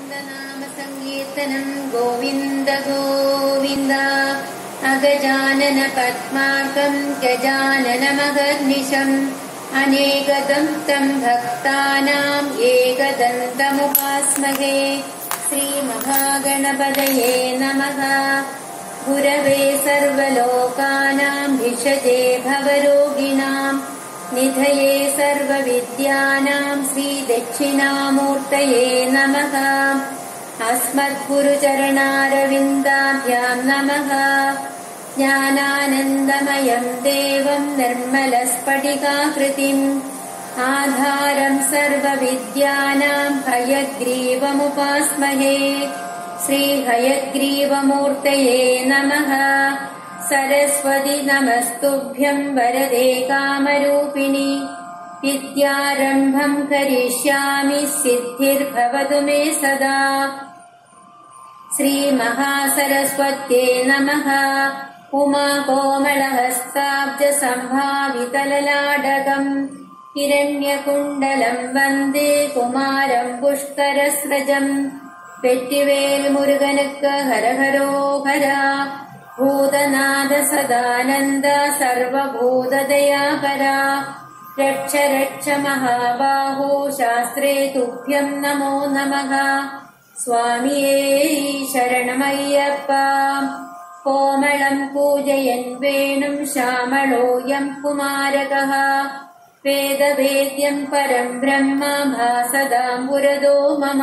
गोविन्दनामसङ्कीर्तनम् गोविन्द गोविन्द अगजानन पद्मार्कम् गजाननमगर्निशम् अनेकदन्तम् भक्तानाम् एकदन्तमुपास्महे श्रीमहागणपतये नमः गुरवे सर्वलोकानाम् भिषजे भवरोगिणाम् निधये सर्वविद्यानाम् श्रीदक्षिणामूर्तये नमः अस्मद्गुरुचरणारविन्दाभ्याम् नमः ज्ञानानन्दमयम् देवम् निर्मलस्फटिकाकृतिम् आधारम् सर्वविद्यानाम् हयग्रीवमुपास्महे श्रीहयग्रीवमूर्तये नमः सरस्वति नमस्तुभ्यम् वरदे कामरूपिणि विद्यारम्भम् करिष्यामि सिद्धिर्भवतु मे सदा श्रीमहासरस्वत्यै नमः उमा कोमलहस्ताब्जसम्भावितललाडकम् हिरण्यकुण्डलम् वन्दे कुमारम् पुष्करस्रजम् வெற்றிவேல் முருகனுக்கு ஹரஹரோகரா பூதநாத சதானந்த சர்வபூததயாகரா ரட்ச ரட்ச மகாபாஹோ சாஸ்திரே துப்பியம் நமோ நமः சுவாமியே சரணமய்யப்பா கோமளம் பூஜயன் வேணும் श्यामलोऽयम् कुमारकः वेदवेद्यम् परम् ब्रह्म भासदाम् पुरदो मम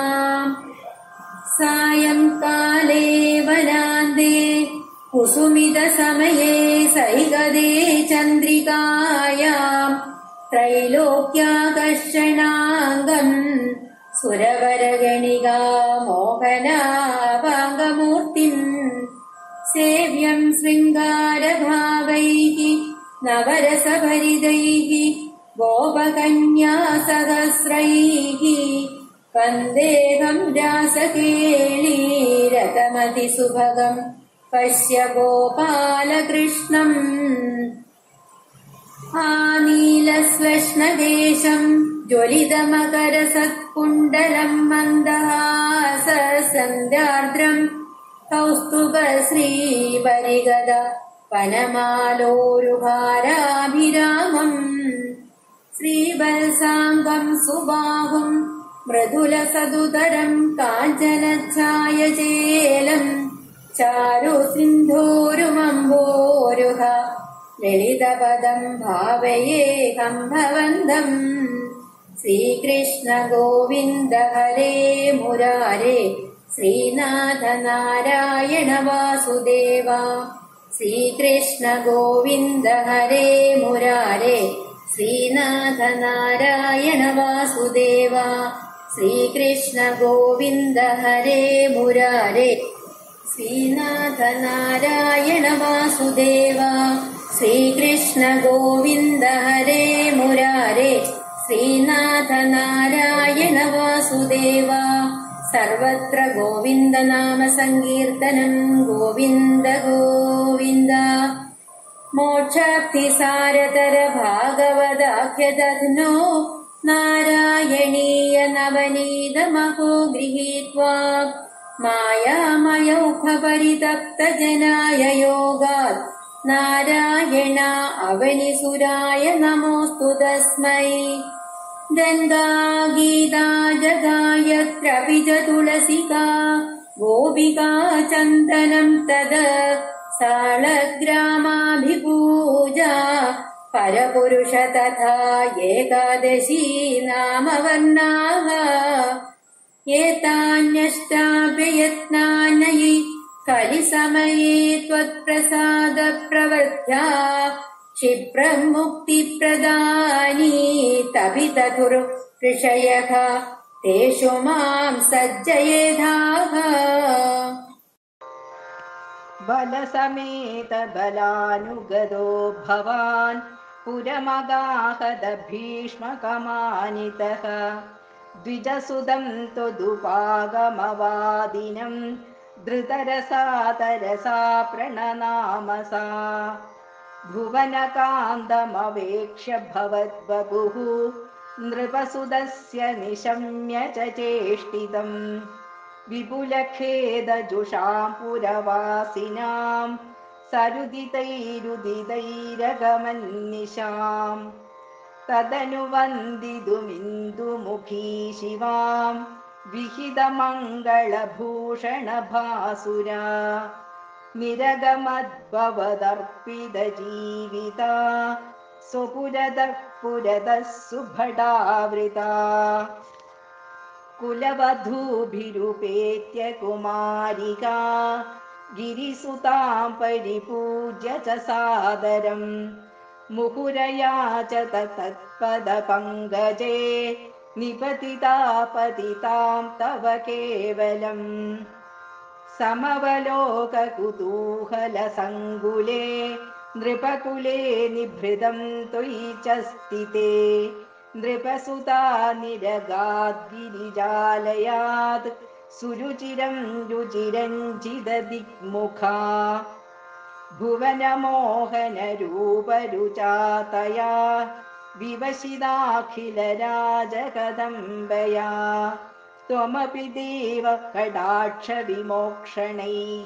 सायङ्काले वनान्दे कुसुमितसमये सैगदे चन्द्रिकायाम् त्रैलोक्याकर्षणाङ्गम् सुरवरगणिका मोहनावाङ्गमूर्तिम् सेव्यम् शृङ्गारभावैः नवरसभरिदैः गोपकन्यासहस्रैः वन्देहम् रासकेळीरतमतिसुभगम् पश्य गोपालकृष्णम् आनीलस्वश्नदेशम् ज्वलितमकरसत्कुण्डलम् मन्दहाससन्ध्यार्द्रम् कौस्तुभश्रीवरिगद वनमालोरुहाराभिरामम् श्रीवल्साङ्गम् सुबाहुम् मृदुलसदुदरम् काञ्चनच्छायचेलम् चारु सिन्धूरुमम्बोरुह ललितपदम् भावयेऽहम् भवन्तम् श्रीकृष्ण गोविन्द हरे मुरारे श्रीनाथ नारायण वासुदेव श्रीकृष्ण गोविन्द हरे मुरारे श्रीनाथ नारायण वासुदेव श्रीकृष्ण गोविन्द हरे मुरारे श्रीनाथ नारायण वासुदेव श्रीकृष्ण गोविन्द हरे मुरारे श्रीनाथ नारायण वासुदेव सर्वत्र गोविन्दनाम सङ्कीर्तनम् गोविन्द गोविन्द मोक्षाप्तिसारतर भागवदाख्यदध्नो नारायणीय नवनीतमहो गृहीत्वा मायामयौखपरितप्तजनाय योगात् नारायणा अवनिसुराय नमोऽस्तु तस्मै गङ्गा गीता जगायत्रपि च तुलसिका गोपिका चन्दनम् तद साळग्रामाभिपूजा परपुरुष तथा एकादशी नामवर्णाः एतान्यष्टाभ्ययत्नानयि कलिसमये त्वत्प्रसादप्रवर्ध्या क्षिप्रम् मुक्तिप्रदानी तपितधुर् ऋषयः तेषु माम् सज्जयेधाः बलसमेत बलानुगदो भवान् पुरमगाहद भीष्मकमानितः द्विजसुदं त्वदुपागमवादिनं धृतरसा तरसा प्रणनामसा भुवनकान्तमवेक्ष्य भवद्बपुः नृपसुदस्य निशम्य च चेष्टितम् വിപുലഖേദജുഷാം പുരവാസിനാം സരുദിതൈരുദിതൈരകമന്നിശാം തദനു വന്ദിതുമിന്ദുമുഖീ ശിവാം വിഹിതമംഗളഭൂഷണഭാസുരാ നിരഗമദ്ഭവദർപ്പിതജീവിത സ്വപുരത പുരത സുഭടാവൃത കുലവധൂഭിരുപേത്യ കുമാരിക ഗിരിസുതാം പരിപൂജ്യ ച സാദരം മുഹുരയാ ച തത്പദപങ്കജേ നിപതിതാ പതിതാം തവ കേവലം സമവലോകകുതൂഹലസങ്കുലേ നൃപകുലേ നിഭൃതം ത്വയി च स्थिते नृपसुता निरगाद्गिरिजालयात् सुरुचिरं रुचिरञ्जिददिग्मुखा भुवनमोहनरूपरुचातया विवशिदाखिलराजकदम्बया त्वमपि देव कटाक्षविमोक्षणैः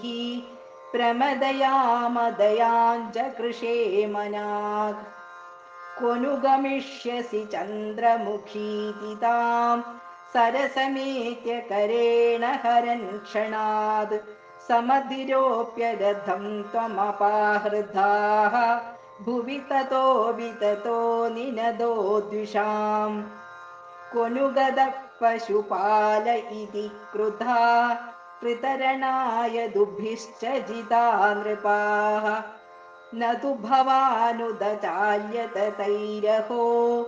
प्रमदयामदयाञ्जकृषे मनाक् क्वनु गमिष्यसि चन्द्रमुखीति तां सरसमेत्य करेण हरन् क्षणाद् समधिरोप्यरथं त्वमपाहृदाः भुवि ततो विततो निनदो द्विषाम् क्वनु गदः पशुपाल इति क्रुधा कृतरणाय दुभिश्च जिता नृपाः न तु भवानुदचाल्यत तैरहो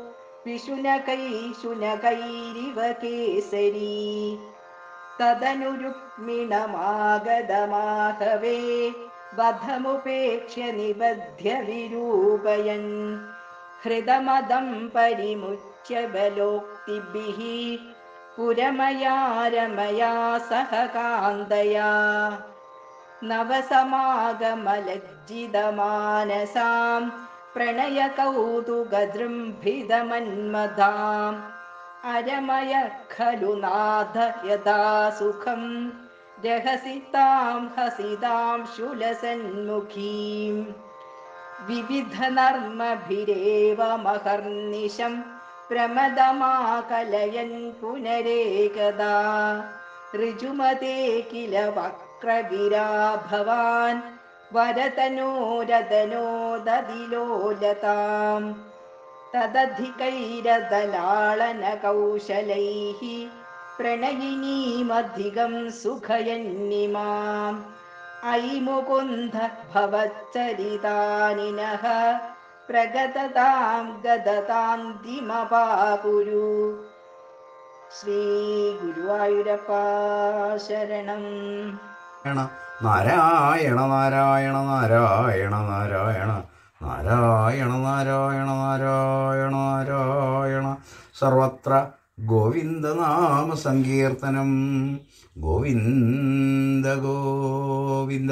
विशुनकैशुनकैरिव केसरी तदनु रुक्मिणमागदमाहवे वधमुपेक्ष्य निबध्य विरूपयन् हृदमदं परिमुच्य बलोक्तिभिः पुरमया रमया सह कान्दया नवसमागमलज्जितमानसां प्रणयकौतुकदृम्भिदमन्मदाम् अरमय खलु नाथ यदा सुखं रहसि तां हसितां शूलसन्मुखीम् विविधनर्मभिरेव महर्निशं प्रमदमाकलयन् पुनरेकदा ऋजुमते किल वक्रगिरा भवान् वरतनोरदनो ददिलोलताम् तदधिकैरदलाळनकौशलैः प्रणयिनीमधिगं सुखयन्निमाम् अयि मुकुन्द भवच्चरितानि नः प्रगततां गदतान्तिमपाकुरु ശ്രീഗുരുവായൂരപ്പ ശരണം നാരായണ നാരായണ നാരായണ നാരായണ നാരായണ നാരായണ നാരായണ നാരായണ സർവത്ര ഗോവിന്ദനാമ സങ്കീർത്തനം ഗോവിന്ദ ഗോവിന്ദ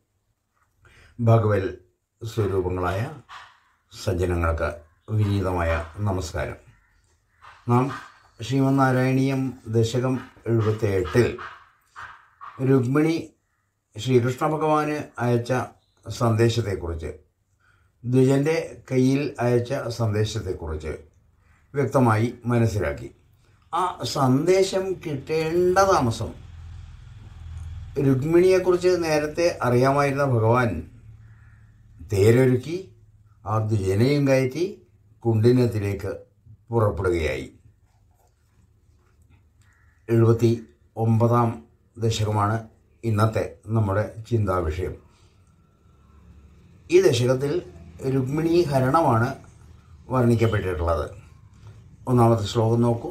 ഭഗവൽ സ്വരൂപങ്ങളായ സജ്ജനങ്ങൾക്ക് വിനീതമായ നമസ്കാരം നാം ശ്രീമന്നാരായണീയം ദശകം എഴുപത്തി എട്ടിൽ രുക്മിണി ശ്രീകൃഷ്ണ ഭഗവാന് അയച്ച സന്ദേശത്തെക്കുറിച്ച് ദ്വിജൻ്റെ കയ്യിൽ അയച്ച സന്ദേശത്തെക്കുറിച്ച് വ്യക്തമായി മനസ്സിലാക്കി ആ സന്ദേശം കിട്ടേണ്ട താമസം രുക്മിണിയെക്കുറിച്ച് നേരത്തെ അറിയാമായിരുന്ന ഭഗവാൻ തേരൊരുക്കി ആ ദ്വിജനെയും കയറ്റി കുണ്ടിനത്തിലേക്ക് പുറപ്പെടുകയായി എഴുപത്തി ഒമ്പതാം ദശകമാണ് ഇന്നത്തെ നമ്മുടെ ചിന്താവിഷയം ഈ ദശകത്തിൽ രുക്മിണി ഹരണമാണ് വർണ്ണിക്കപ്പെട്ടിട്ടുള്ളത് ഒന്നാമത്തെ ശ്ലോകം നോക്കൂ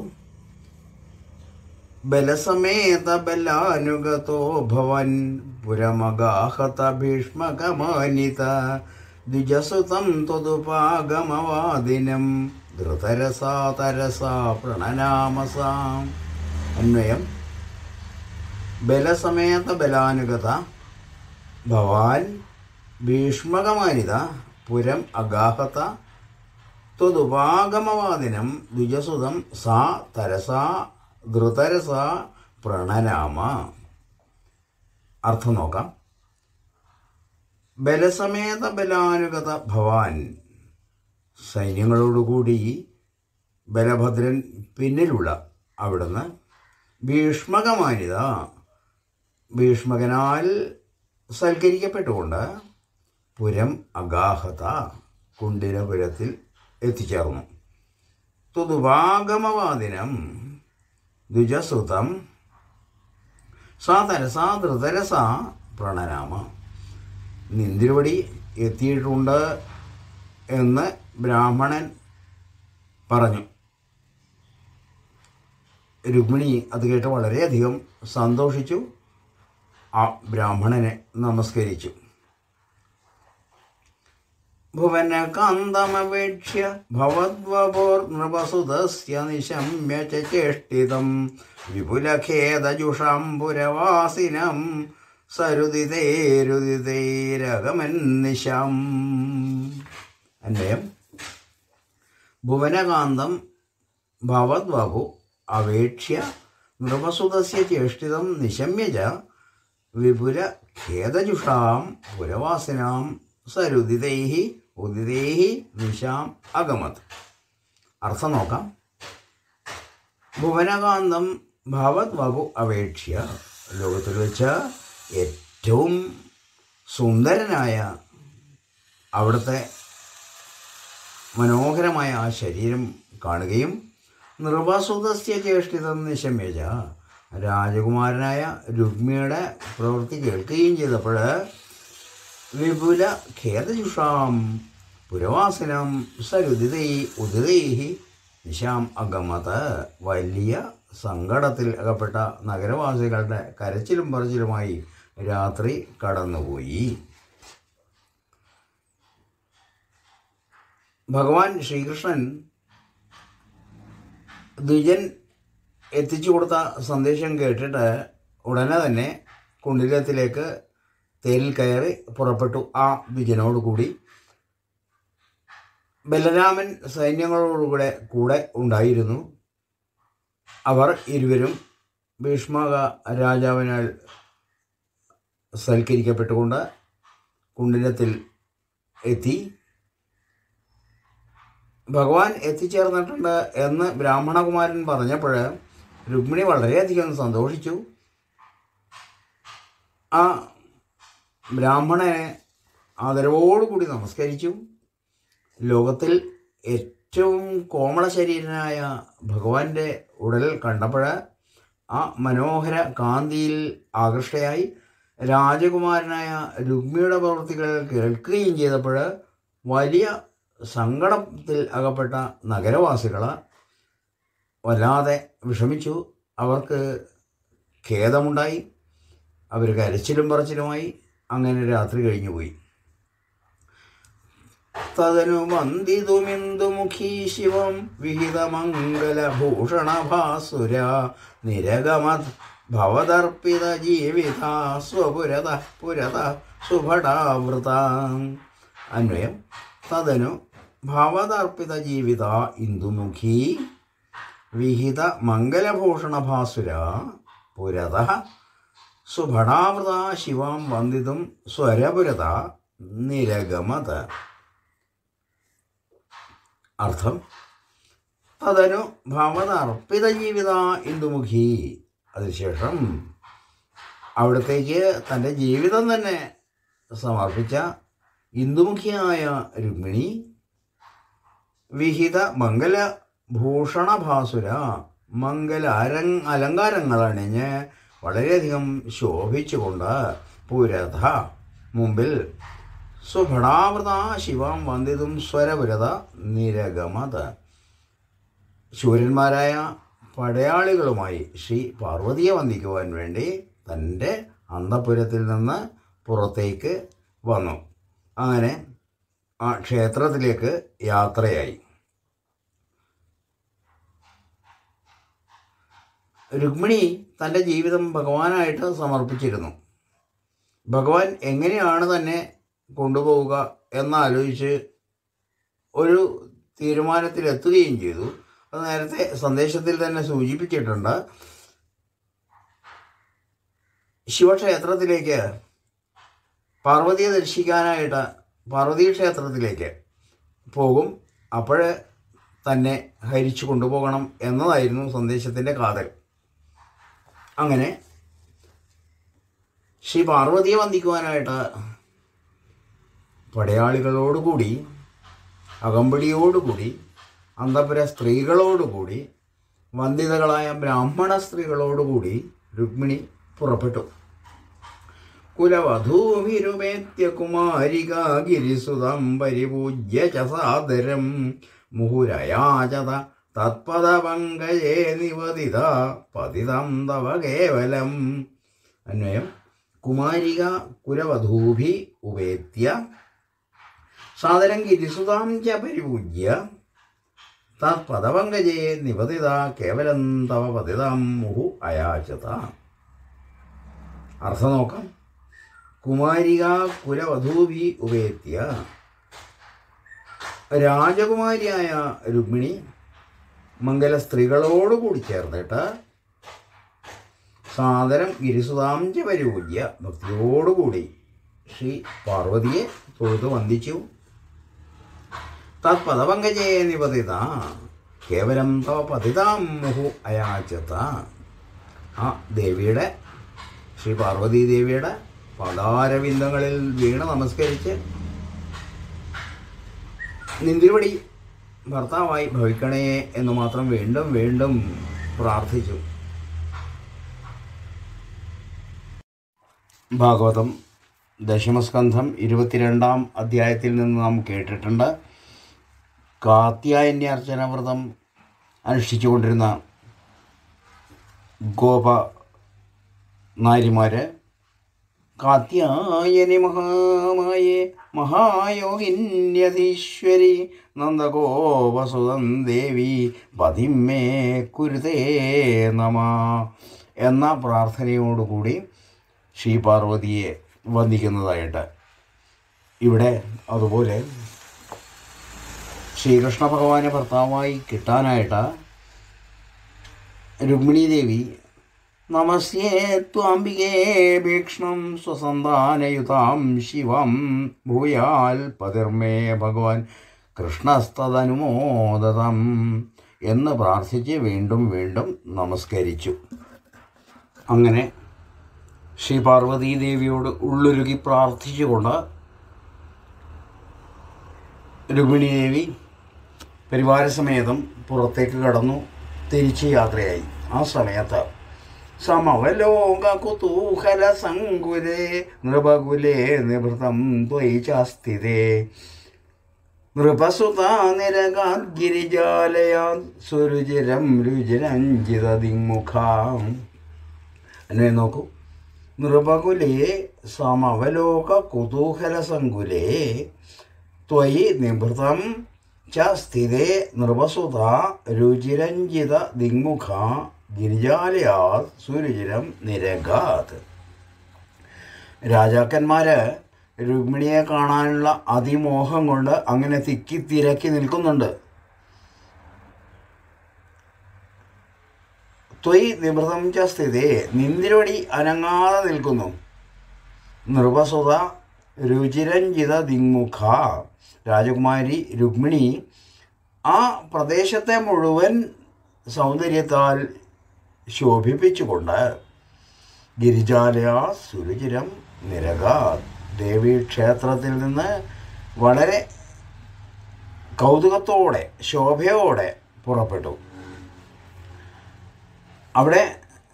ബലസമേത ബലാനുഗതോ ഭവൻ പുരമഗാഹത ഭീഷ്മകമാനിത ദ്വിജസുതം ത്വതുപാഗമവാദിനം ധൃതരസാ തരസാ പ്രണനാമസാം അന്വയം ബലസമേത ബലാനുഗത ഭവാൻ ഭീഷ്മകമാനിത പുരം അഗാഹത ത്വതുപാഗമവാദിനം ദ്വിജസുതം സാ തരസാ ധൃതരസ പ്രണനാമ അർത്ഥം നോക്കാം ബലസമേത ബലാനുഗത ഭവാൻ സൈന്യങ്ങളോടുകൂടി ബലഭദ്രൻ പിന്നിലുള്ള അവിടുന്ന് ഭീഷ്മകമാനിത ഭീഷ്മകനാൽ സൽക്കരിക്കപ്പെട്ടുകൊണ്ട് പുരം അഗാഹത കുണ്ടിരപുരത്തിൽ എത്തിച്ചേർന്നു തുതുവാഗമവാദിനം ദ്വിജസുതം സാ തരസാ ധൃതരസ പ്രണനാമ നിന്തിരുവടി എത്തിയിട്ടുണ്ട് എന്ന് ബ്രാഹ്മണൻ പറഞ്ഞു രുക്മിണി അത് കേട്ട് വളരെയധികം സന്തോഷിച്ചു ആ ബ്രാഹ്മണനെ നമസ്കരിച്ചു ഭുവനകാന്തമപേക്ഷ്യ ഭവദ്വപോർനൃപസുതസ്യ നിശമ്യ ച ചേഷ്ടിതം വിപുലഖേദജുഷാംബുരവാസിനം സരുദിതേരുദിതൈരകമന്നിശം അന്വയം ഭുവനകാന്തം ഭവദ്വപു അപേക്ഷ്യ നൃപസുതസ്യ ചേഷ്ടിതം നിശമ്യ ച വിപുല ഖേദജുഷാം പുരവാസിനാം സരുദിതൈ ഉദിതൈ നിശാം അഗമത് അർത്ഥം നോക്കാം ഭുവനകാന്തം ഭവത് വപു അപേക്ഷ്യ ലോകത്തിൽ വെച്ച് ഏറ്റവും സുന്ദരനായ അവിടുത്തെ മനോഹരമായ ആ ശരീരം കാണുകയും നൃപസുതസ്യ ചേഷ്ടിതം നിശമ്യജ രാജകുമാരനായ രുക്മിയുടെ പ്രവൃത്തി കേൾക്കുകയും ചെയ്തപ്പോൾ വിപുല ഖേദജുഷാം പുരവാസിനം സരുദിതൈ ഉദിതൈ നിശാം അഗമത് വലിയ സങ്കടത്തിൽ അകപ്പെട്ട നഗരവാസികളുടെ കരച്ചിലും പറച്ചിലുമായി രാത്രി കടന്നുപോയി ഭഗവാൻ ശ്രീകൃഷ്ണൻ ദ്വിജൻ എത്തിച്ചു കൊടുത്ത സന്ദേശം കേട്ടിട്ട് ഉടനെ തന്നെ കുണ്ടിലത്തിലേക്ക് തേരിൽ കയറി പുറപ്പെട്ടു ആ ദ്വിജനോടുകൂടി ബലരാമൻ സൈന്യങ്ങളോടുകൂടെ കൂടെ ഉണ്ടായിരുന്നു അവർ ഇരുവരും ഭീഷ്മക രാജാവിനാൽ സൽക്കരിക്കപ്പെട്ടുകൊണ്ട് കുണ്ടിലത്തിൽ എത്തി ഭഗവാൻ എത്തിച്ചേർന്നിട്ടുണ്ട് എന്ന് ബ്രാഹ്മണകുമാരൻ പറഞ്ഞപ്പോൾ രുക്മിണി വളരെയധികം സന്തോഷിച്ചു ആ ബ്രാഹ്മണനെ ആദരവോടുകൂടി നമസ്കരിച്ചു ലോകത്തിൽ ഏറ്റവും കോമള ശരീരനായ ഭഗവാന്റെ ഉടൽ കണ്ടപ്പോൾ ആ മനോഹര കാന്തിയിൽ ആകൃഷ്ടയായി രാജകുമാരനായ രുക്മിയുടെ പ്രവൃത്തികൾ കേൾക്കുകയും ചെയ്തപ്പോൾ വലിയ സങ്കടത്തിൽ അകപ്പെട്ട നഗരവാസികൾ വല്ലാതെ വിഷമിച്ചു അവർക്ക് ഖേദമുണ്ടായി അവർ കരച്ചിലും പറച്ചിലുമായി അങ്ങനെ രാത്രി കഴിഞ്ഞുപോയി തദനു വന്ദിതുമിന്ദുമുഖീ ശിവം വിഹിതമംഗലഭൂഷണഭാസുര നിരഗമത് ഭവതർപ്പിത ജീവിത സ്വപുരത പുരത സുഭടാവൃത അന്വയം തദനു ഭവതർപ്പിത ജീവിത ഇന്ദുമുഖി വിഹിത മംഗലഭൂഷണഭാസുര പുരത സുഭടാവൃത ശിവാം വന്ദിതും സ്വരപുരത നിരഗമത് അർത്ഥം തദനു ഭവതർപ്പിത ജീവിത ഇന്ദുമുഖി അതിനുശേഷം അവിടത്തേക്ക് തൻ്റെ ജീവിതം തന്നെ സമർപ്പിച്ച ഇന്ദുമുഖിയായ രുക്മിണി വിഹിത മംഗല ഭൂഷണഭാസുര മംഗല അരങ് അലങ്കാരങ്ങൾ അണിഞ്ഞ് വളരെയധികം ശോഭിച്ചുകൊണ്ട് പുരത മുമ്പിൽ സുഭടാവൃത ശിവം വന്ദിതും സ്വരപുരത നിരഗമത് ശൂരന്മാരായ പടയാളികളുമായി ശ്രീ പാർവതിയെ വന്ദിക്കുവാൻ വേണ്ടി തൻ്റെ അന്തപുരത്തിൽ നിന്ന് പുറത്തേക്ക് വന്നു അങ്ങനെ ആ ക്ഷേത്രത്തിലേക്ക് യാത്രയായി രുക്മിണി തൻ്റെ ജീവിതം ഭഗവാനായിട്ട് സമർപ്പിച്ചിരുന്നു ഭഗവാൻ എങ്ങനെയാണ് തന്നെ കൊണ്ടുപോവുക എന്നാലോചിച്ച് ഒരു തീരുമാനത്തിലെത്തുകയും ചെയ്തു അത് നേരത്തെ സന്ദേശത്തിൽ തന്നെ സൂചിപ്പിച്ചിട്ടുണ്ട് ശിവക്ഷേത്രത്തിലേക്ക് പാർവതിയെ ദർശിക്കാനായിട്ട് പാർവതീ ക്ഷേത്രത്തിലേക്ക് പോകും അപ്പോഴ് തന്നെ ഹരിച്ചു കൊണ്ടുപോകണം എന്നതായിരുന്നു സന്ദേശത്തിൻ്റെ കാതൽ അങ്ങനെ ശ്രീ പാർവതിയെ വന്ദിക്കുവാനായിട്ട് പടയാളികളോടുകൂടി അകമ്പടിയോടുകൂടി അന്തപുര സ്ത്രീകളോടുകൂടി വന്ദിതകളായ ബ്രാഹ്മണ സ്ത്രീകളോടുകൂടി രുക്മിണി പുറപ്പെട്ടു കുലവധൂമിരുമേത്യ കുമാരിക ഗിരിസുതം പരിപൂജ്യ ച സാദരം മുഹുരയാചത തത്പദപങ്കജേ നിവദിത പതിതം തവ കേവലം അന്വയം കുമാരിക കുലവധൂഭി ഉപേത്യ സാദരം ഗിരിസുതാം ച പരിപൂജ്യ തത്പദപങ്കജേ നിപതിത കേവലം തവ പതിതം മുഹു അയാചത അർത്ഥം നോക്കാം കുമാരിക കുലവധൂഭി ഉപേത്യ രാജകുമാരിയായ രുക്മിണി മംഗല സ്ത്രീകളോടുകൂടി ചേർന്നിട്ട് സാദരം ഗിരിസുതാംജ പരിപൂജ്യ ഭക്തിയോടുകൂടി ശ്രീ പാർവതിയെ തൊഴുതു വന്ദിച്ചു തത്പദപങ്കജേ നിപതിത കേവലം തവ പതിതാം മുഹു അയാചത ആ ദേവിയുടെ ശ്രീ പാർവതീ ദേവിയുടെ പദാരവിന്ദങ്ങളിൽ വീണ് നമസ്കരിച്ച് നിന്തിരുവടി ഭർത്താവായി ഭവിക്കണേ എന്ന് മാത്രം വീണ്ടും വീണ്ടും പ്രാർത്ഥിച്ചു ഭാഗവതം ദശമസ്കന്ധം ഇരുപത്തിരണ്ടാം അധ്യായത്തിൽ നിന്ന് നാം കേട്ടിട്ടുണ്ട് കാത്യായന്യാർച്ചന വ്രതം അനുഷ്ഠിച്ചുകൊണ്ടിരുന്ന ഗോപ നാരിമാര് കാത്യായനി മഹാമായേ മഹായോഗിന്യധീശ്വരി നന്ദഗോപസുതം ദേവി പതിമേ കുരുതേ നമ എന്ന പ്രാർത്ഥനയോടുകൂടി ശ്രീ പാർവതിയെ വന്ദിക്കുന്നതായിട്ട് ഇവിടെ അതുപോലെ ശ്രീകൃഷ്ണ ഭഗവാനെ ഭർത്താവായി കിട്ടാനായിട്ട് രുക്മിണി ദേവി നമസ്യേ ത്വാംബികേ ഭീക്ഷ്ണം സ്വസന്താനയുതാം ശിവം ഭൂയാൽ പതിർമേ ഭഗവാൻ കൃഷ്ണസ്തനുമോദതം എന്ന് പ്രാർത്ഥിച്ച് വീണ്ടും വീണ്ടും നമസ്കരിച്ചു അങ്ങനെ ശ്രീ പാർവതീ ദേവിയോട് ഉള്ളൊരുക്കി പ്രാർത്ഥിച്ചുകൊണ്ട് രുക്മിണി ദേവി പരിവാരസമേതം പുറത്തേക്ക് കടന്നു തിരിച്ച് യാത്രയായി ആ സമയത്ത് സമവലോക കുതൂഹല സങ്കുലേ നൃപകുലേ നിവൃതം ത്വയി ചാസ്ഥിതേ നൃപസുത നിരകാഗിരിജാലയാ സുരുചിരം രുചിരഞ്ജിത ദിങ്മുഖാം എന്നെ നോക്കൂ നൃപകുലേ സമവലോക കുതൂഹല സങ്കുലേ ത്വയി നിഭൃതം ച സ്ഥിതേ നൃപസുത രുചിരഞ്ജിത ദിങ്മുഖ ഗിരിജാലയാത് സുരുചിരം നിരകാത് രാജാക്കന്മാര് രുക്മിണിയെ കാണാനുള്ള അതിമോഹം കൊണ്ട് അങ്ങനെ തിക്കി തിരക്കി നിൽക്കുന്നുണ്ട് ത്വയ് നിവൃതം ച സ്ഥിതേ നിന്തിരവടി അനങ്ങാതെ നിൽക്കുന്നു നൃപസുത രുചിരഞ്ജിത ദിങ്മുഖ രാജകുമാരി രുക്മിണി ആ പ്രദേശത്തെ മുഴുവൻ സൗന്ദര്യത്താൽ ശോഭിപ്പിച്ചുകൊണ്ട് ഗിരിജാലയ സുരുചിരം നിരക ദേവീ ക്ഷേത്രത്തിൽ നിന്ന് വളരെ കൗതുകത്തോടെ ശോഭയോടെ പുറപ്പെട്ടു അവിടെ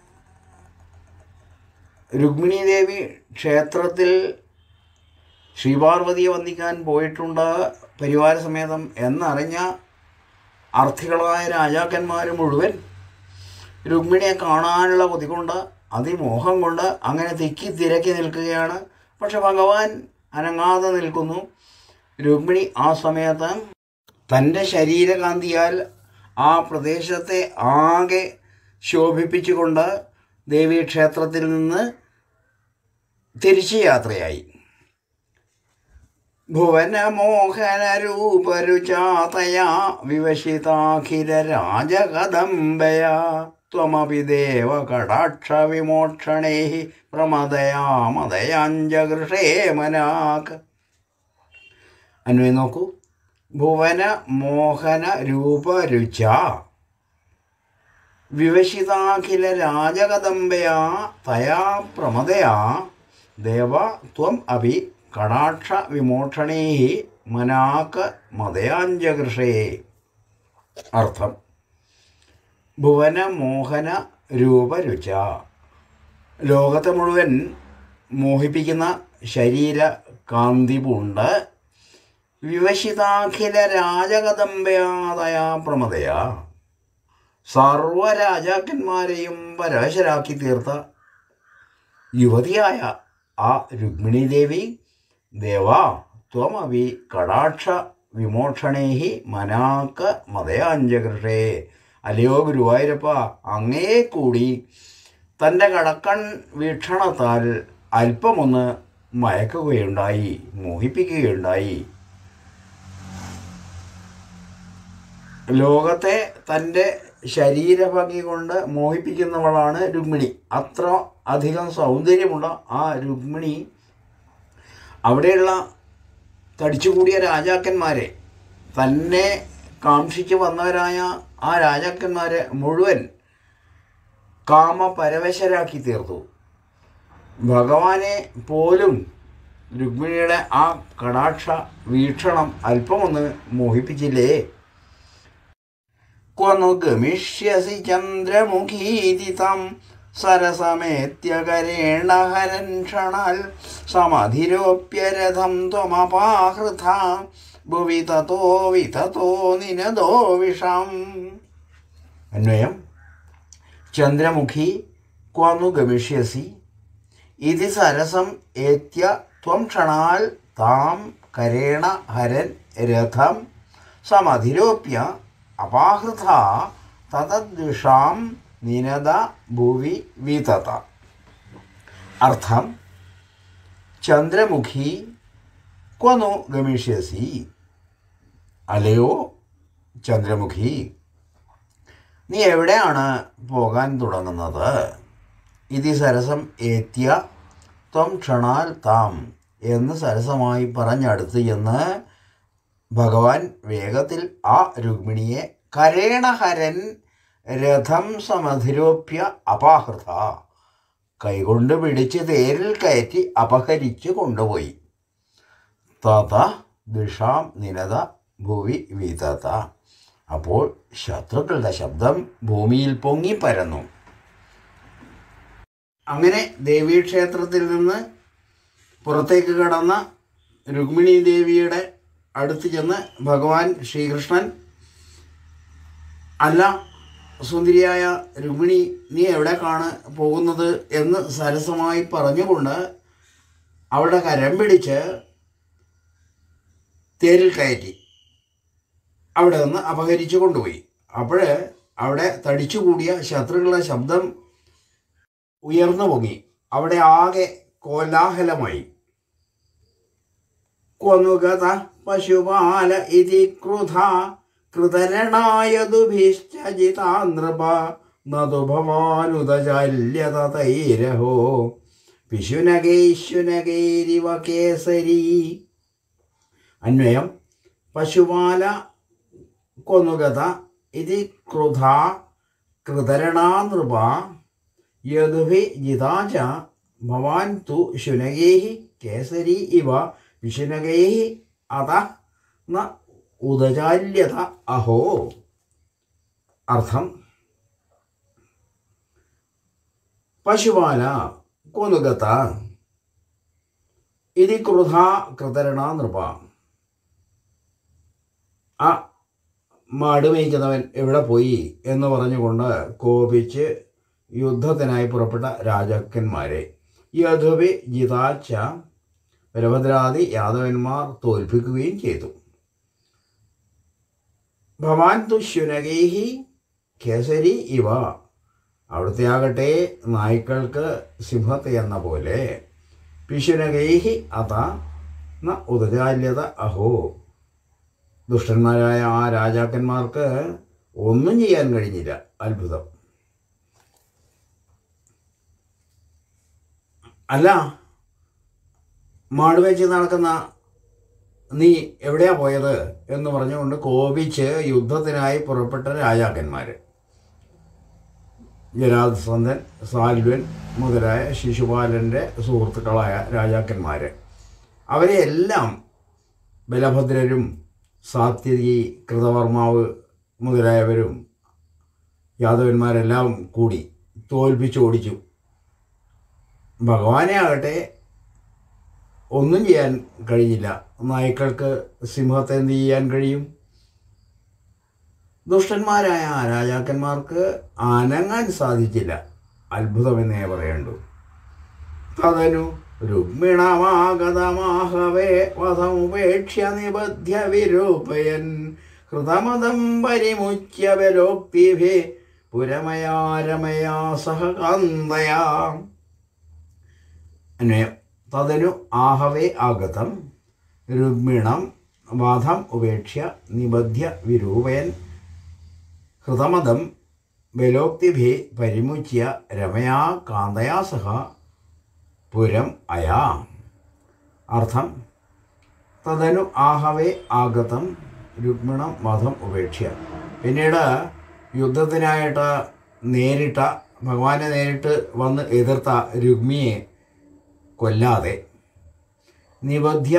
രുക്മിണി ദേവി ക്ഷേത്രത്തിൽ ശ്രീപാർവതിയെ വന്ദിക്കാൻ പോയിട്ടുണ്ട് പരിവാര സമേതം എന്നറിഞ്ഞ അർത്ഥികളായ രാജാക്കന്മാർ മുഴുവൻ രുക്മിണിയെ കാണാനുള്ള കൊതി കൊണ്ട് അതിമോഹം കൊണ്ട് അങ്ങനെ തിക്കി തിരക്കി നിൽക്കുകയാണ് പക്ഷെ ഭഗവാൻ അനങ്ങാതെ നിൽക്കുന്നു രുക്മിണി ആ സമയത്ത് തൻ്റെ ശരീരകാന്തിയാൽ ആ പ്രദേശത്തെ ആകെ ശോഭിപ്പിച്ചുകൊണ്ട് ദേവീക്ഷേത്രത്തിൽ നിന്ന് തിരിച്ച് യാത്രയായി ഭുവനമോഹനരൂപരുചാതയാ വിവശിതാഖില രാജകദംബയാ ത്വമപി ദേവ കടാക്ഷവിമോക്ഷണേ പ്രമദയാമദയാഞ്ചകൃഷേ മനാക് അന്വയം നോക്കൂ ഭുവന മോഹന രൂപരുച വിവശിതാഖില രാജകദംബയാ തയാ പ്രമദയാ ദേവ ത്വം അപി കടാക്ഷ വിമോക്ഷണേ മനാക്ക് മദയാഞ്ചകൃഷേ അർത്ഥം ഭുവന മോഹന രൂപരുച ലോകത്തെ മുഴുവൻ മോഹിപ്പിക്കുന്ന ശരീര കാന്തി പൂണ്ട് വിവശിതാഖില രാജകദംബയാതയാ പ്രമദയാ സർവരാജാക്കന്മാരെയും പരവശരാക്കി തീർത്ത യുവതിയായ ആ രുക്മിണി ദേവി ദേവ ത്വമവി കടാക്ഷ വിമോക്ഷണേഹി മനാക്ക മതയാഞ്ചകൃഷേ അല്ലയോ ഗുരുവായൂരപ്പ അങ്ങേ കൂടി തൻ്റെ കടക്കൺ വീക്ഷണത്താൽ അല്പമൊന്ന് മയക്കുകയുണ്ടായി മോഹിപ്പിക്കുകയുണ്ടായി ലോകത്തെ തൻ്റെ ശരീരഭംഗി കൊണ്ട് മോഹിപ്പിക്കുന്നവളാണ് രുക്മിണി അത്ര അധികം സൗന്ദര്യമുള്ള ആ രുക്മിണി അവിടെയുള്ള തടിച്ചുകൂടിയ രാജാക്കന്മാരെ തന്നെ കാക്ഷിച്ച് വന്നവരായ ആ രാജാക്കന്മാരെ മുഴുവൻ കാമപരവശരാക്കി തീർത്തു ഭഗവാനെ പോലും രുക്മിണിയുടെ ആ കടാക്ഷ വീക്ഷണം അല്പമൊന്ന് മോഹിപ്പിച്ചില്ലേ ക്വനു ഗമിഷ്യസി ചന്ദ്രമുഖീതി തം സരസമേത്യകരേണ ഹരൻ ക്ഷണാൽ സമധിരോപ്യരഥം ത്വമപാഹൃത ഭുവി തതോ വിതതോ നിനദോ വിഷം അന്വയം ചന്ദ്രമുഖി ക്വനു ഗമിഷ്യസി ഇതി സരസം ഏത്യ ത്വം ക്ഷണാൽ താം കരേണ ഹരൻ രഥം സമധിരോപ്യ അപാഹൃത തതദ്വിഷാം നിനദ ഭുവി വിതത അർത്ഥം ചന്ദ്രമുഖി ക്വനു ഗമിഷ്യസി അലയോ ചന്ദ്രമുഖി നീ എവിടെയാണ് പോകാൻ തുടങ്ങുന്നത് ഇതി സരസം ഏത്യ ത്വം ക്ഷണാൽ താം എന്ന് സരസമായി പറഞ്ഞടുത്ത് എന്ന് ഭഗവാൻ വേഗത്തിൽ ആ രുക്മിണിയെ കരേണഹരൻ രഥം സമധിരോപ്യ അപാഹൃത കൈകൊണ്ട് പിടിച്ച് തേരിൽ കയറ്റി അപഹരിച്ച് കൊണ്ടുപോയി തത ദിഷാം നിനത ഭൂവി വിതത അപ്പോൾ ശത്രുക്കളുടെ ശബ്ദം ഭൂമിയിൽ പൊങ്ങി പരന്നു അങ്ങനെ ദേവീക്ഷേത്രത്തിൽ നിന്ന് പുറത്തേക്ക് കടന്ന രുക്മിണി ദേവിയുടെ അടുത്ത് ചെന്ന് ഭഗവാൻ ശ്രീകൃഷ്ണൻ അല്ല സുന്ദരിയായ രുക്മിണി നീ എവിടേക്കാണ് പോകുന്നത് എന്ന് സരസമായി പറഞ്ഞുകൊണ്ട് അവളുടെ കരം പിടിച്ച് തേരിൽ കയറ്റി അവിടെ നിന്ന് അപഹരിച്ചു കൊണ്ടുപോയി അപ്പോൾ അവിടെ തടിച്ചുകൂടിയ ശത്രുക്കളുടെ ശബ്ദം ഉയർന്നു പൊങ്ങി അവിടെ ആകെ കോലാഹലമായി ക്വനുഗത പശുപാല ഇതി ക്രുധ കൃതരണായതുഭിശ്ചജിതാ നൃപ നതു ഭവാനുദചാല്യത തൈരഹോ പിശുനകൈശുനകൈരിവ കേസരി അന്വയം പശുപാല കൊന്നുഗത ഇതി ക്രുധ കൃതരണാ നൃപ യദുഭി ജിതാ ച ഭവാൻ തു ശുനകൈः കേസരി ഇവ വിശുനകൈः അത ന ഉദചാല്യത അഹോ അർത്ഥം പശുപാല കൊനുഗത ഇതി ക്രുധ കൃതരണ നൃപ ആ മാട് മേയ്ക്കുന്നവൻ എവിടെ പോയി എന്ന് പറഞ്ഞുകൊണ്ട് കോപിച്ച് യുദ്ധത്തിനായി പുറപ്പെട്ട രാജാക്കന്മാരെ യധുവി ജിതാച്ച ബലഭദ്രാദി യാദവന്മാർ തോൽപ്പിക്കുകയും ചെയ്തു ഭവാൻ തുശുനകൈഹി കേസരി ഇവ അവിടുത്തെ ആകട്ടെ നായ്ക്കൾക്ക് സിംഹത്തെ എന്ന പോലെ പിശുനകൈഹി അത ന ഉദജാല്യത അഹോ ദുഷ്ടന്മാരായ ആ രാജാക്കന്മാർക്ക് ഒന്നും ചെയ്യാൻ കഴിഞ്ഞില്ല അത്ഭുതം അല്ല മാടുവെച്ച് നടക്കുന്ന നീ എവിടെയാ പോയത് എന്ന് പറഞ്ഞുകൊണ്ട് കോപിച്ച് യുദ്ധത്തിനായി പുറപ്പെട്ട രാജാക്കന്മാർ ജരാസന്ധൻ സാൽവൻ മുതലായ ശിശുപാലൻ്റെ സുഹൃത്തുക്കളായ രാജാക്കന്മാർ അവരെ എല്ലാം ബലഭദ്രരും സാത്യകി കൃതവർമാവ് മുതലായവരും യാദവന്മാരെല്ലാം കൂടി തോൽപ്പിച്ച് ഓടിച്ചു ഭഗവാനെ ആകട്ടെ ഒന്നും ചെയ്യാൻ കഴിഞ്ഞില്ല നായ്ക്കൾക്ക് സിംഹത്തെ എന്ത് ചെയ്യാൻ കഴിയും ദുഷ്ടന്മാരായ ആ രാജാക്കന്മാർക്ക് അനങ്ങാൻ സാധിച്ചില്ല അത്ഭുതമെന്നേ പറയണ്ടു തതനു രുക്മിണമാഗതമാഹവേ വധമുപേക്ഷ്യ നിബധ്യ വിരൂപയൻ ഹൃതമതം പരിമുച്യ ബലോക്തിഭേ പുരമയാരമയാ സഹകാന്തയാ അന്വയം തതനു ആഹവേ ആഗതം രുക്മിണം വാധം ഉപേക്ഷ്യ നിബധ്യ വിരൂപയൻ ഹൃതമതം ബലോക്തിഭി പരിമുച്യ രമയാ കാന്തയാ സഹ പുരം അയാ അർത്ഥം തദനു ആഹവേ ആഗതം രുക്മിണം വധം ഉപേക്ഷ്യ പിന്നീട് യുദ്ധത്തിനായിട്ട് നേരിട്ട ഭഗവാനെ നേരിട്ട് വന്ന് എതിർത്ത രുക്മിയെ കൊല്ലാതെ നിബധ്യ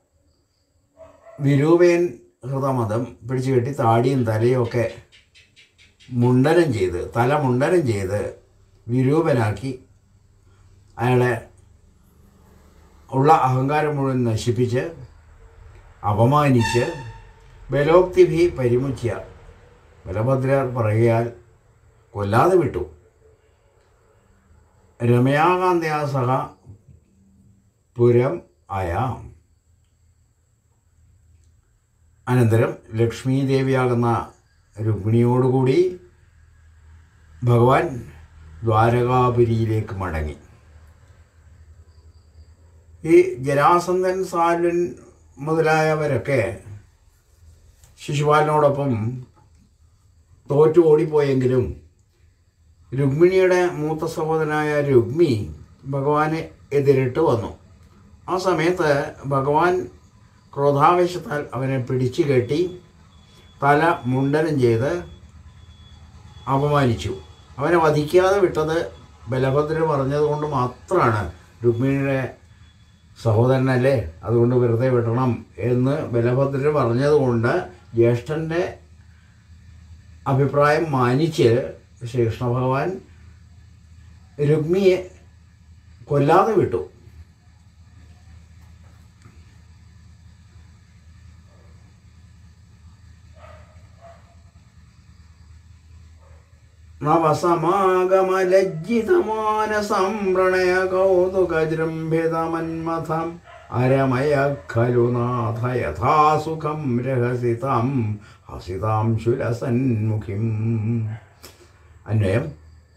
വിരൂപയൻ ഹൃതമതം പിടിച്ചു കെട്ടി താടിയും തലയും ഒക്കെ മുണ്ടനം ചെയ്ത് തല മുണ്ടനം ചെയ്ത് വിരൂപനാക്കി അയാളെ ഉള്ള അഹങ്കാരം മുഴുവൻ നശിപ്പിച്ച് അപമാനിച്ച് ബലോക്തിഭി പരിമുച്യ ബലഭദ്രർ പറയുകയാൽ കൊല്ലാതെ വിട്ടു രമയാകാന്തയാ സഹ പുരം അയാം അനന്തരം ലക്ഷ്മീ ദേവിയാകുന്ന രുക്മിണിയോടുകൂടി ഭഗവാൻ ദ്വാരകാപുരിയിലേക്ക് മടങ്ങി ഈ ജരാസന്ധൻ സാലുൻ മുതലായവരൊക്കെ ശിശുപാലനോടൊപ്പം തോറ്റു ഓടിപ്പോയെങ്കിലും രുക്മിണിയുടെ മൂത്ത സഹോദരനായ രുക്മി ഭഗവാനെ എതിരിട്ട് വന്നു ആ സമയത്ത് ഭഗവാൻ ക്രോധാവേശത്താൽ അവനെ പിടിച്ചു കെട്ടി തല മുണ്ടനം ചെയ്ത് അപമാനിച്ചു അവനെ വധിക്കാതെ വിട്ടത് ബലഭദ്രൻ പറഞ്ഞതുകൊണ്ട് മാത്രമാണ് രുക്മിണിയുടെ സഹോദരനല്ലേ അതുകൊണ്ട് വെറുതെ വിടണം എന്ന് ബലഭദ്രൻ പറഞ്ഞതുകൊണ്ട് ജ്യേഷ്ഠൻ്റെ അഭിപ്രായം മാനിച്ച് ശ്രീകൃഷ്ണ ഭഗവാൻ രുക്മിയെ കൊല്ലാതെ വിട്ടു നവസമാഗമലജ്ജിതമാനസം പ്രണയ കൗതുകജൃംഭിതമന്മഥം അരമയ ഖലു നാഥ യഥാസുഖം രഹസിതാം ഹസിതാം ശുരസന്മുഖിം അന്വയം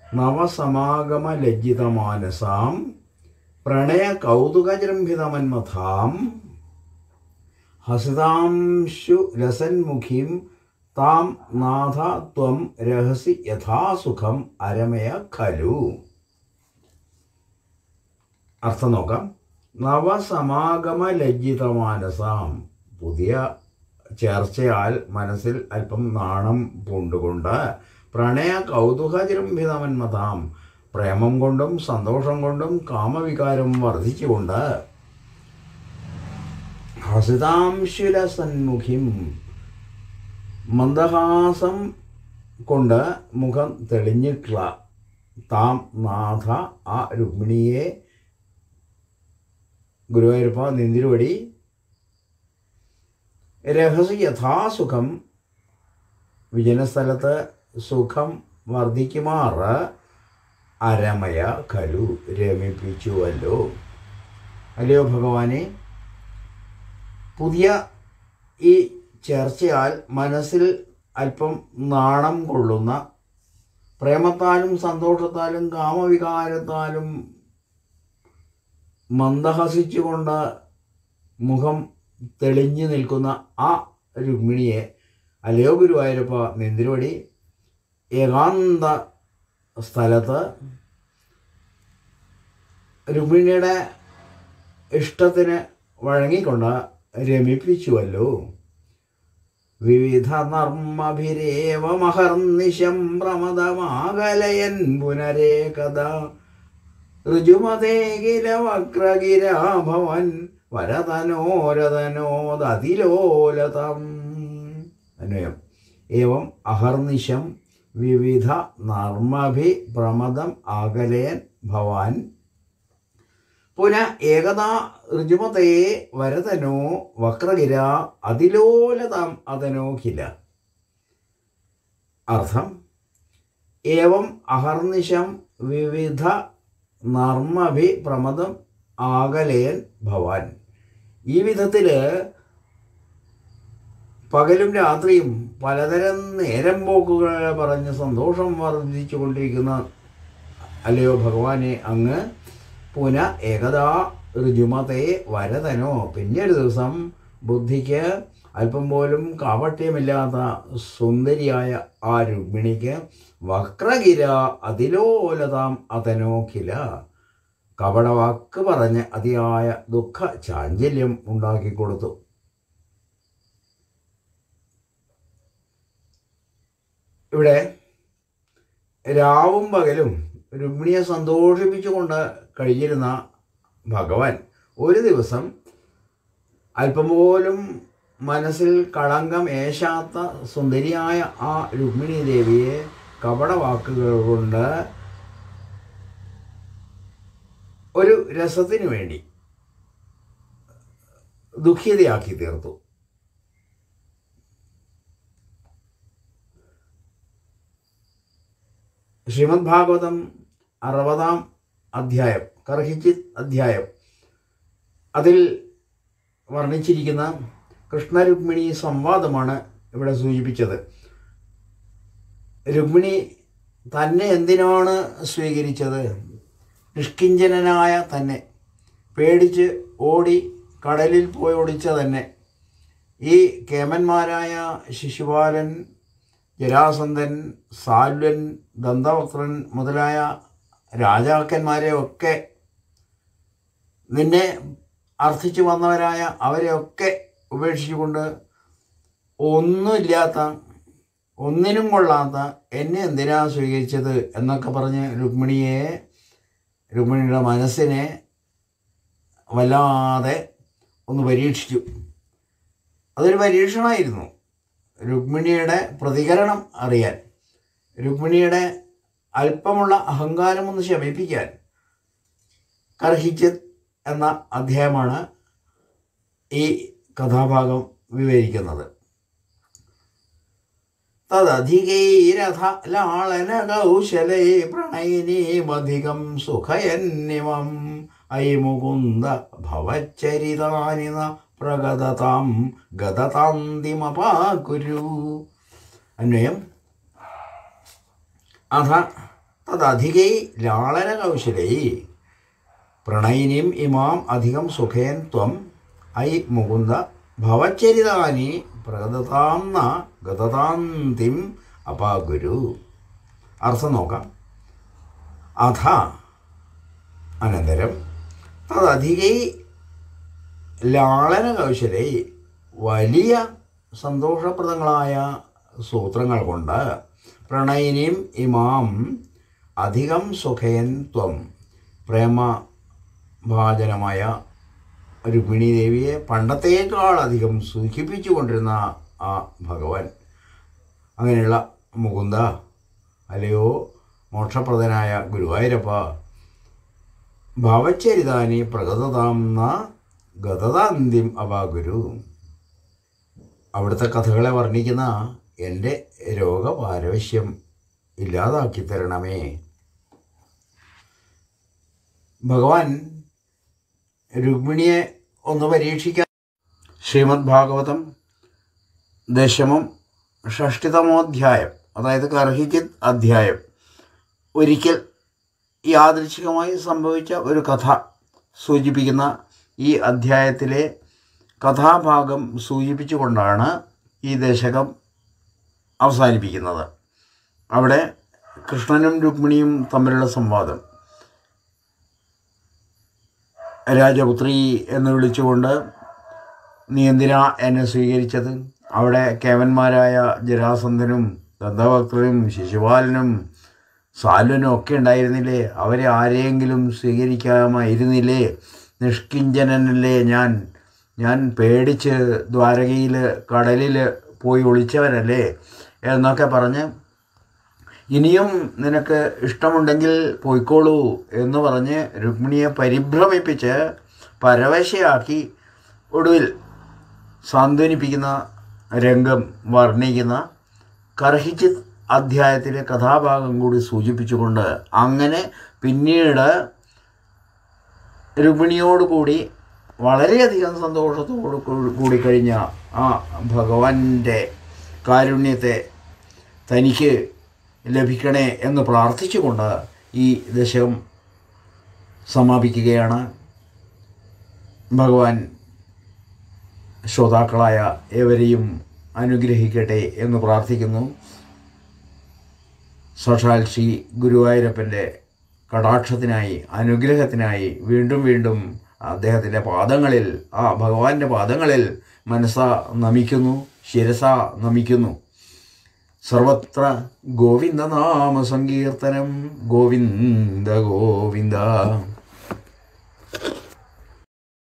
നവസമാഗമലജ്ജിതമാനസാം പ്രണയ കൗതുകജൃംഭിതമന്മഥാം ഹസിതാംശു രസന്മുഖിം താം നാഥ ത്വം രഹസി യഥാസുഖം അരമയ ഖലു അർത്ഥം നോക്കാം നവസമാഗമ ലജ്ജിതമാനസാം പുതിയ ചേർച്ചയാൽ മനസ്സിൽ അല്പം നാണം പൂണ്ടുകൊണ്ട് പ്രണയ കൗതുകജൃംഭിതമന്മതാം പ്രേമം കൊണ്ടും സന്തോഷം കൊണ്ടും കാമവികാരം വർദ്ധിച്ചുകൊണ്ട് ഹസിതാംശുലസന്മുഖിം മന്ദഹാസം കൊണ്ട് മുഖം തെളിഞ്ഞിട്ടുള്ള താം നാഥ ആ രുക്മിണിയെ ഗുരുവായൂരപ്പ നിന്തിരുവടി രഹസ്യ യഥാസുഖം വിജനസ്ഥലത്ത് സുഖം വർദ്ധിക്കുമാറ് അരമയ ഖലു രമിപ്പിച്ചുവല്ലോ അല്ലയോ ഭഗവാനെ പുതിയ ഈ ചർച്ചയാൽ മനസ്സിൽ അല്പം നാണം കൊള്ളുന്ന പ്രേമത്താലും സന്തോഷത്താലും കാമവികാരത്താലും മന്ദഹസിച്ചുകൊണ്ട് മുഖം തെളിഞ്ഞു നിൽക്കുന്ന ആ രുക്മിണിയെ അല്ലയോ ഗുരുവായൂരപ്പ നിന്തിരുവടി ഏകാന്ത സ്ഥലത്ത് രുക്മിണിയുടെ ഇഷ്ടത്തിന് വഴങ്ങിക്കൊണ്ട് രമിപ്പിച്ചുവല്ലോ വിവിധ നർമ്മഭിരേവമഹർനിശം പ്രമദമാകലയൻ പുനരേകഥ ഋജുമതേകില വക്രഗിരാ ഭവൻ വരതനോരതനോദതിലോലതം അന്വയം ഏവം അഹർനിശം വിവിധ നർമ്മഭി പ്രമദം ആകലയൻ ഭവാൻ പുന ഏകദാ ഋജുമതേ വരതനോ വക്രഗിര അതിലോലതാം അതനോഖില അർത്ഥം ഏവം അഹർനിശം വിവിധ നർമ്മഭി പ്രമദം ആകലയൻ ഭവാൻ ഈ വിധത്തിൽ പകലും രാത്രിയും പലതരം നേരം പോക്കുകൾ പറഞ്ഞ് സന്തോഷം വർദ്ധിച്ചു കൊണ്ടിരിക്കുന്ന അല്ലയോ ഭഗവാനെ അങ്ങ് പുന ഏകദാ ഋജുമതേ വരതനോ പിന്നെ ഒരു ദിവസം ബുദ്ധിക്ക് അല്പം പോലും കാപട്യമില്ലാത്ത സുന്ദരിയായ ആ രുക്മിണിക്ക് വക്രഗിര അതിലോലതാം അതനോഖില കപടവാക്ക് പറഞ്ഞ് അതിയായ ദുഃഖ ചാഞ്ചല്യം ഉണ്ടാക്കിക്കൊടുത്തു ഇവിടെ രാവും പകലും രുക്മിണിയെ സന്തോഷിപ്പിച്ചുകൊണ്ട് കഴിഞ്ഞിരുന്ന ഭഗവാൻ ഒരു ദിവസം അല്പം പോലും മനസ്സിൽ കളങ്കം ഏശാത്ത സുന്ദരിയായ ആ രുക്മിണി ദേവിയെ കപടവാക്കുകൾ കൊണ്ട് ഒരു രസത്തിന് വേണ്ടി ദുഃഖിതയാക്കി തീർത്തു ശ്രീമദ് ഭാഗവതം അറുപതാം അധ്യായം കർഹിച്ചിത് അധ്യായം അതിൽ വർണ്ണിച്ചിരിക്കുന്ന കൃഷ്ണരുക്മിണി സംവാദമാണ് ഇവിടെ സൂചിപ്പിച്ചത് രുക്മിണി തന്നെ എന്തിനാണ് സ്വീകരിച്ചത് നിഷ്കിഞ്ചനായ തന്നെ പേടിച്ച് ഓടി കടലിൽ പോയി ഒളിച്ച തന്നെ ഈ കേമന്മാരായ ശിശുപാലൻ ജരാസന്ധൻ സാൽവൻ ദന്തവക്രൻ മുതലായ രാജാക്കന്മാരെ ഒക്കെ നിന്നെ അർത്ഥിച്ചു വന്നവരായ അവരെയൊക്കെ ഉപേക്ഷിച്ചുകൊണ്ട് ഒന്നുമില്ലാത്ത ഒന്നിനും കൊള്ളാത്ത എന്നെ എന്തിനാ സ്വീകരിച്ചത് എന്നൊക്കെ പറഞ്ഞ് രുക്മിണിയെ രുക്മിണിയുടെ മനസ്സിനെ വല്ലാതെ ഒന്ന് പരീക്ഷിച്ചു അതൊരു പരീക്ഷണമായിരുന്നു രുക്മിണിയുടെ പ്രതികരണം അറിയാൻ രുക്മിണിയുടെ അല്പമുള്ള അഹങ്കാരം ഒന്ന് ശമിപ്പിക്കാൻ കർഹിച്ചിത് എന്ന അധ്യായമാണ് ഈ കഥാഭാഗം വിവരിക്കുന്നത് തദധികൈരഥ ലാളന കൗശലേ പ്രണയിനീമധികം സുഖയന്നിമം ഐ മുകുന്ദ ഭവച്ചരിതാനി ന പ്രഗതതാം ഗതതാന്തിമപാകുരു അന്വയം അഥ തദധികൈ ലാളന കൗശലൈ പ്രണയിനിം ഇമാം അധികം സുഖേൻ ത്വം ഐ മുകുന്ദ ഭവച്ചരിതാനി പ്രഗതതാം ന ഗതതാന്തിം അപാഗുരു അർത്ഥം നോക്കാം അഥ അനന്തരം തദധികൈ ലാളന കൗശലൈ വലിയ സന്തോഷപ്രദങ്ങളായ സൂത്രങ്ങൾ കൊണ്ട് പ്രണയിനിം ഇമാം അധികം സുഖയൻ ത്വം പ്രേമ ഭാജനമായ രുക്മിണി ദേവിയെ പണ്ടത്തേക്കാൾ അധികം സുഖിപ്പിച്ചു കൊണ്ടിരുന്ന ആ ഭഗവാൻ അങ്ങനെയുള്ള മുകുന്ദ അല്ലയോ മോക്ഷപ്രദനായ ഗുരുവായൂരപ്പ ഭവച്ചരിതാനി പ്രഗതതാം ന ഗതതാന്തിം അപാഗുരു അവിടുത്തെ കഥകളെ വർണ്ണിക്കുന്ന എൻ്റെ രോഗപാരവശ്യം ഇല്ലാതാക്കി തരണമേ ഭഗവാൻ രുക്മിണിയെ ഒന്ന് പരീക്ഷിക്കാൻ ശ്രീമദ് ഭാഗവതം ദശമം ഷഷ്ടിതമോധ്യായം അതായത് കർഹിച്ചിത് അധ്യായം ഒരിക്കൽ യാദൃച്ഛികമായി സംഭവിച്ച ഒരു കഥ സൂചിപ്പിക്കുന്ന ഈ അധ്യായത്തിലെ കഥാഭാഗം സൂചിപ്പിച്ചുകൊണ്ടാണ് ഈ ദശകം അവസാനിപ്പിക്കുന്നത് അവിടെ കൃഷ്ണനും രുക്മിണിയും തമ്മിലുള്ള സംവാദം രാജപുത്രി എന്ന് വിളിച്ചുകൊണ്ട് നീ എന്തിനാ എന്നെ സ്വീകരിച്ചത് അവിടെ കേവന്മാരായ ജരാസന്ധനും ദന്തഭക്തനും ശിശുപാലനും സാലുനും ഒക്കെ ഉണ്ടായിരുന്നില്ലേ അവരെ ആരെയെങ്കിലും സ്വീകരിക്കാമായിരുന്നില്ലേ നിഷ്കിഞ്ചനനല്ലേ ഞാൻ ഞാൻ പേടിച്ച് ദ്വാരകയിൽ കടലിൽ പോയി ഒളിച്ചവനല്ലേ എന്നൊക്കെ പറഞ്ഞ് ഇനിയും നിനക്ക് ഇഷ്ടമുണ്ടെങ്കിൽ പോയിക്കോളൂ എന്ന് പറഞ്ഞ് രുക്മിണിയെ പരിഭ്രമിപ്പിച്ച് പരവശയാക്കി ഒടുവിൽ സാന്ത്വനിപ്പിക്കുന്ന രംഗം വർണ്ണിക്കുന്ന കർഹിച്ചിത് അധ്യായത്തിലെ കഥാഭാഗം കൂടി സൂചിപ്പിച്ചുകൊണ്ട് അങ്ങനെ പിന്നീട് രുക്മിണിയോടുകൂടി വളരെയധികം സന്തോഷത്തോടു കൂ- കൂടി കഴിഞ്ഞ ആ ഭഗവാന്റെ കാരുണ്യത്തെ തനിക്ക് ലഭിക്കണേ എന്ന് പ്രാർത്ഥിച്ചുകൊണ്ട് ഈ ദശകം സമാപിക്കുകയാണ് ഭഗവാൻ ശ്രോതാക്കളായ ഏവരെയും അനുഗ്രഹിക്കട്ടെ എന്ന് പ്രാർത്ഥിക്കുന്നു സാക്ഷാൽ ശ്രീ ഗുരുവായൂരപ്പൻ്റെ കടാക്ഷത്തിനായി അനുഗ്രഹത്തിനായി വീണ്ടും വീണ്ടും അദ്ദേഹത്തിൻ്റെ പാദങ്ങളിൽ ആ ഭഗവാന്റെ പാദങ്ങളിൽ മനസ്സ നമിക്കുന്നു ശിരസ നമിക്കുന്നു സർവത്ര ഗോവിന്ദനാമ സങ്കീർത്തനം ഗോവിന്ദ ഗോവിന്ദ